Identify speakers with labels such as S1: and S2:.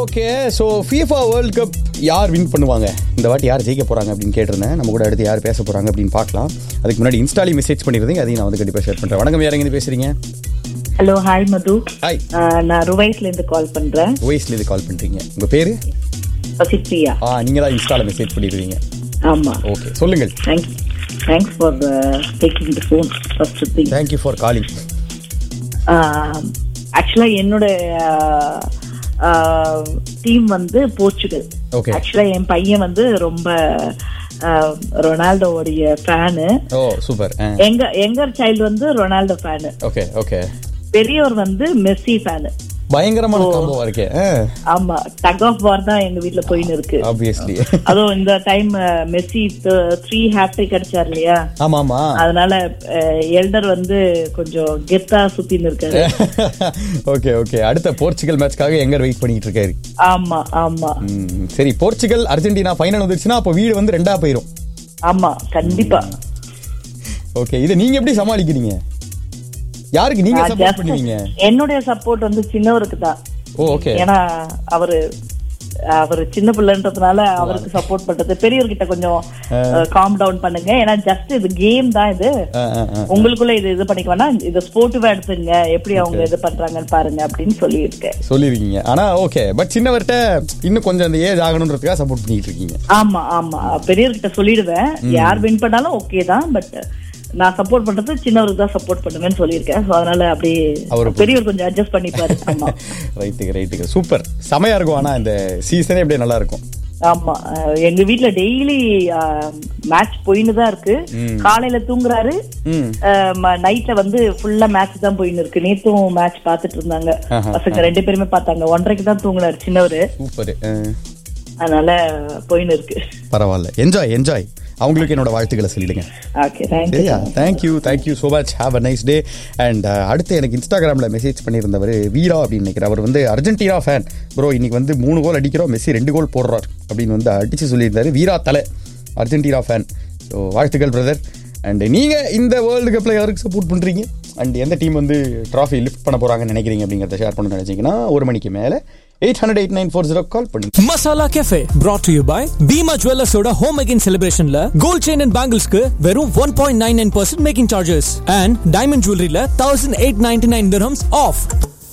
S1: Okay so FIFA world cup யார் win பண்ணுவாங்க இந்த வாட்டி யார் ஜெயிக்க போறாங்க அப்படின்னு கேட்டிருந்தேன் நம்ம கூட அடுத்து யார் பேச போறாங்க அப்படின்னு பார்க்கலாம் அதுக்கு முன்னாடி இன்ஸ்டாலி மெசேஜ் பண்ணியிருந்தீங்க அதையும் நான் வந்து கண்டிப்பாக ஷேர் பண்ணுறேன் வணக்கம் யார் எங்கே பேசுறீங்க
S2: ஹலோ ஹாய் மது
S1: ஹாய்
S2: ஆஹ் நான் ருவைஸ்ல இருந்து கால் பண்றேன்
S1: ஓஎஸ்ல இது கால் பண்ணுறீங்க உங்கள் பேர்
S2: பசிப்ரியா
S1: ஆ நீங்கள் தான் இன்ஸ்டால மெசேஜ் பண்ணியிருக்கீங்க
S2: ஆமா
S1: ஓகே சொல்லுங்கள்
S2: thanks thanks for taking the phone first thing
S1: thank you for calling
S2: ஆக்சுவலா என்னோட டீம் வந்து போர்ச்சுகல்
S1: Okay.
S2: ஆக்சுவலா என் பையன் வந்து ரொம்ப ஆஹ், ரொனால்டோவுடைய ஃபேனு
S1: ஓ சூப்பர்
S2: எங்க எங்க சைல்டு வந்து ரொனால்டோ ஃபேனு
S1: ஓகே ஓகே
S2: பெரியவர் வந்து மெஸ்ஸி ஃபேனு
S1: பயங்கரமான காம்போவா இருக்கே
S2: ஆமா டக் ஆஃப் வார் தான் எங்க வீட்ல போயின்னு இருக்கு
S1: ஆப்வியஸ்லி
S2: அதுவும் இந்த டைம் மெஸ்ஸி த்ரீ ஹேட்ரிக் அடிச்சார் இல்லையா
S1: ஆமா ஆமா
S2: அதனால எல்டர் வந்து கொஞ்சம் கெத்தா சுத்தின்னு இருக்காரு
S1: ஓகே ஓகே அடுத்த போர்ச்சுகல் மேட்ச்க்காக எங்க வெயிட் பண்ணிட்டு இருக்காரு
S2: ஆமா ஆமா
S1: ம், சரி போர்ச்சுகல் அர்ஜென்டினா ஃபைனல் வந்துருச்சுன்னா அப்போ வீடு வந்து ரெண்டா போயிரும்
S2: ஆமா கண்டிப்பா
S1: ஓகே இதை நீங்க எப்படி சமாளிக்கிறீங்க யாருக்கு நீங்க
S2: நான்
S1: சப்போர்ட்
S2: just
S1: பண்ணுவீங்க
S2: என்னுடைய சப்போர்ட் வந்து சின்னவருக்கு தான்
S1: ஓ ஓகே
S2: ஏன்னா அவரு அவர் சின்ன பிள்ளைன்றதுனால அவருக்கு சப்போர்ட் பண்றது பெரியவர்கிட்ட கொஞ்சம் காம் டவுன் பண்ணுங்க ஏன்னா ஜஸ்ட் இது கேம் தான் இது உங்களுக்குள்ள இது இது பண்ணிக்க வேணா இது ஸ்போர்ட்டிவா எடுத்துங்க எப்படி அவங்க இது பண்றாங்கன்னு பாருங்க அப்படின்னு சொல்லியிருக்கேன்
S1: சொல்லிருக்கீங்க ஆனா ஓகே பட் சின்னவர்கிட்ட இன்னும் கொஞ்சம் அந்த ஏஜ் ஆகணுன்றதுக்காக சப்போர்ட் பண்ணிட்டு இருக்கீங்க
S2: ஆமா ஆமா பெரியவர்கிட்ட சொல்லிடுவேன் யார் வின் பண்ணாலும் ஓகே தான் பட் நான் சப்போர்ட் பண்றது சின்னவருக்கு தான் சப்போர்ட் பண்ணுவேன்னு சொல்லியிருக்கேன் So, அதனால அப்படியே
S1: அவரு
S2: பெரியவர் கொஞ்சம் அட்ஜஸ்ட் பண்ணிப்பாரு ஆமா
S1: ரைட்டுக்கு ரைட்டுக்கு சூப்பர் செமையா இருக்கும் ஆனா இந்த சீசனே அப்படியே நல்லா இருக்கும்
S2: ஆமா அஹ் எங்க வீட்ல டெய்லி மேட்ச் போயின்னு தான் இருக்கு காலையில தூங்குறாரு
S1: ம்
S2: நைட்ல வந்து ஃபுல்லா மேட்ச் தான் போயின்னு இருக்கு நேத்தும் மேட்ச் பாத்துட்டு இருந்தாங்க
S1: ஆஹா,
S2: பசங்க ரெண்டு பேருமே பார்த்தாங்க ஒன்றரைக்கு தான் தூங்குனாரு சின்னவரு
S1: சூப்பர்
S2: அதனால போயின்னு இருக்கு
S1: பரவாயில்ல என்ஜாய் என்ஜாய் அவங்களுக்கு என்னோட வாழ்த்துக்களை சொல்லிடுங்க
S2: ஓகே தேங்க்யூ
S1: சரியா thank you thank you so much have a nice day and அடுத்து எனக்கு இன்ஸ்டாகிராமில் மெசேஜ் பண்ணியிருந்தவர் வீரா அப்படின்னு நினைக்கிறேன் அவர் வந்து அர்ஜென்டினா ஃபேன் ப்ரோ இன்னைக்கு வந்து மூணு கோல் அடிக்கிறோம் மெஸ்ஸி ரெண்டு கோல் போடுறார் அப்படின்னு வந்து அடிச்சு சொல்லியிருந்தாரு வீரா தலை அர்ஜென்டினா ஃபேன் ஸோ வாழ்த்துக்கள் பிரதர் அண்ட் நீங்கள் இந்த வேர்ல்டு கப்பில் யாருக்கு சப்போர்ட் பண்ணுறீங்க அண்ட் எந்த டீம் வந்து ட்ராஃபி லிஃப்ட் பண்ண போகிறாங்கன்னு நினைக்கிறீங்க அப்படிங்கிறத ஷேர் பண்ண நினைச்சீங்கன்னா ஒரு மணிக்கு மேலே eight hundred eight nine four zero call பண்ணுங்க
S3: masala cafe brought to you by Bheema ஜுவல்லர்ஸோட ஹோம் அகைன் செலிப்ரேஷன்ல கோல்ட் செயின் அண்ட் பேங்கிள்ஸ்க்கு வெறும் one point nine nine percent making charges and diamond ஜுவல்லரியில thousand eight ninety nine of